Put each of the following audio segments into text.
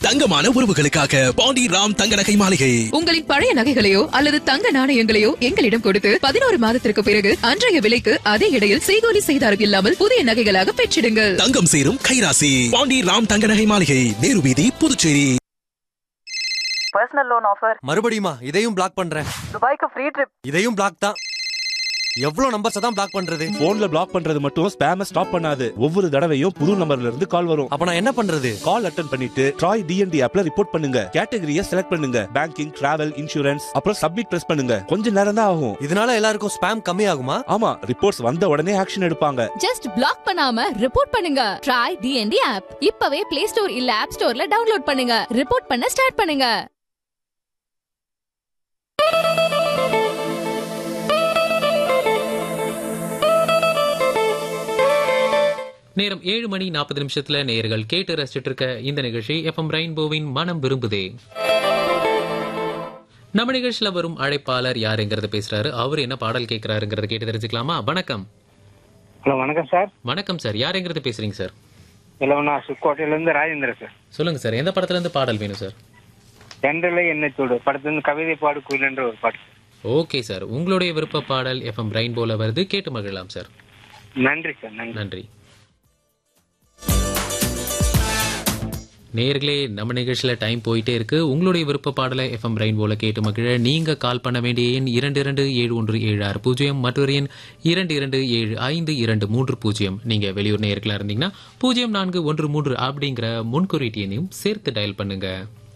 தங்கமான உறவுகளுக்காக பாண்டி ராம் தங்க நகை மாளிகை உங்களின் பழைய நகைகளையோ அல்லது தங்க நாணயங்களையோ எங்களிடம் கொடுத்து பதினோரு மாதத்திற்கு பிறகு அன்றைய விலைக்கு அதே இடையில் செய்கூலி செய்தாரம் இல்லாமல் புதிய நகைகளாக பெற்றிடுங்கள் தங்கம் சேரும் கைராசி பாண்டி ராம் தங்க நகை மாளிகை நேரு வீதி புதுச்சேரி பர்சனல் லோன் ஆஃபர் மறுபடியுமா இதையும் பிளாக் பண்றேன் துபாய்க்கு ஃப்ரீ ட்ரிப் இதையும் பிளாக் தான் எவ்வளவு நம்பர்ஸ் தான் பிளாக் பண்றது போன்ல பிளாக் பண்றது மட்டும் ஸ்பேம ஸ்டாப் பண்ணாது ஒவ்வொரு தடவையும் புது நம்பர்ல இருந்து கால் வரும் அப்ப நான் என்ன பண்றது கால் அட்டன் பண்ணிட்டு ட்ராய் டிஎன்டி ஆப்ல ரிப்போர்ட் பண்ணுங்க கேட்டகரியை செலக்ட் பண்ணுங்க பேங்கிங் டிராவல் இன்சூரன்ஸ் அப்புறம் சப்மிட் பிரஸ் பண்ணுங்க கொஞ்ச நேரம் தான் ஆகும் இதனால எல்லாருக்கும் ஸ்பேம் கம்மி ஆகுமா ஆமா ரிப்போர்ட்ஸ் வந்த உடனே ஆக்ஷன் எடுப்பாங்க ஜஸ்ட் பிளாக் பண்ணாம ரிப்போர்ட் பண்ணுங்க ட்ரை டிஎன்டி ஆப் இப்பவே பிளே ஸ்டோர் இல்ல ஆப் ஸ்டோர்ல டவுன்லோட் பண்ணுங்க ரிப்போர்ட் பண்ண ஸ்டார்ட் பண்ணுங்க நேரம் ஏழு மணி நாற்பது நிமிஷத்துல நேயர்கள் கேட்டு ரசிச்சிட்டு இருக்க இந்த நிகழ்ச்சி எஃப்எம் ரெயின்போவின் மனம் விரும்புதே நம்ம நிகழ்ச்சியில வரும் அழைப்பாளர் யாருங்கிறத பேசுறாரு அவர் என்ன பாடல் கேட்கிறாருங்கிறத கேட்டு தெரிஞ்சுக்கலாமா வணக்கம் ஹலோ வணக்கம் சார் வணக்கம் சார் யாருங்கிறது பேசுறீங்க சார் இல்லை நான் சுக்கோட்டையிலேருந்து ராஜேந்திரன் சார் சொல்லுங்க சார் எந்த படத்துல இருந்து பாடல் வேணும் சார் தென்றலை என்ன சூடு படத்துலேருந்து கவிதை பாடு குயிலன்ற ஒரு பாட்டு ஓகே சார் உங்களுடைய விருப்ப பாடல் எஃப்எம் ரெயின்போல வருது கேட்டு மகிழலாம் சார் நன்றி சார் நன்றி நன்றி நேர்களே நம்ம நிகழ்ச்சியில டைம் போயிட்டே இருக்கு உங்களுடைய விருப்ப பாடலை எஃப்எம் ரெயின்போல கேட்டு மகிழ நீங்க கால் பண்ண வேண்டிய எண் இரண்டு இரண்டு ஏழு ஒன்று ஏழு ஆறு பூஜ்ஜியம் மற்றொரு எண் இரண்டு இரண்டு ஏழு ஐந்து இரண்டு மூன்று பூஜ்ஜியம் நீங்க வெளியூர் நேர்களா இருந்தீங்கன்னா பூஜ்ஜியம் நான்கு ஒன்று மூன்று அப்படிங்கிற முன்குறியீட்டு எண்ணையும் சேர்த்து டயல் பண்ணுங்க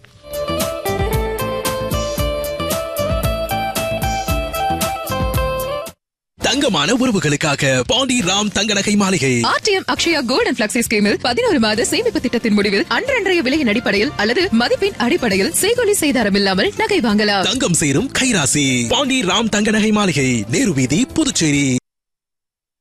தங்கமான உறவுகளுக்காக பாண்டி ராம் தங்க நகை மாளிகை RTM Akshaya gold and flexi ஸ்கீமில் பதினோரு மாத சேமிப்பு திட்டத்தின் முடிவில் அன்றன்றைய விலையின் அடிப்படையில் அல்லது மதிப்பின் அடிப்படையில் செய்கூலி செய்தாரம் இல்லாமல் நகை வாங்கலாம் தங்கம் சேரும் கைராசி பாண்டி ராம் தங்க நகை மாளிகை நேரு வீதி புதுச்சேரி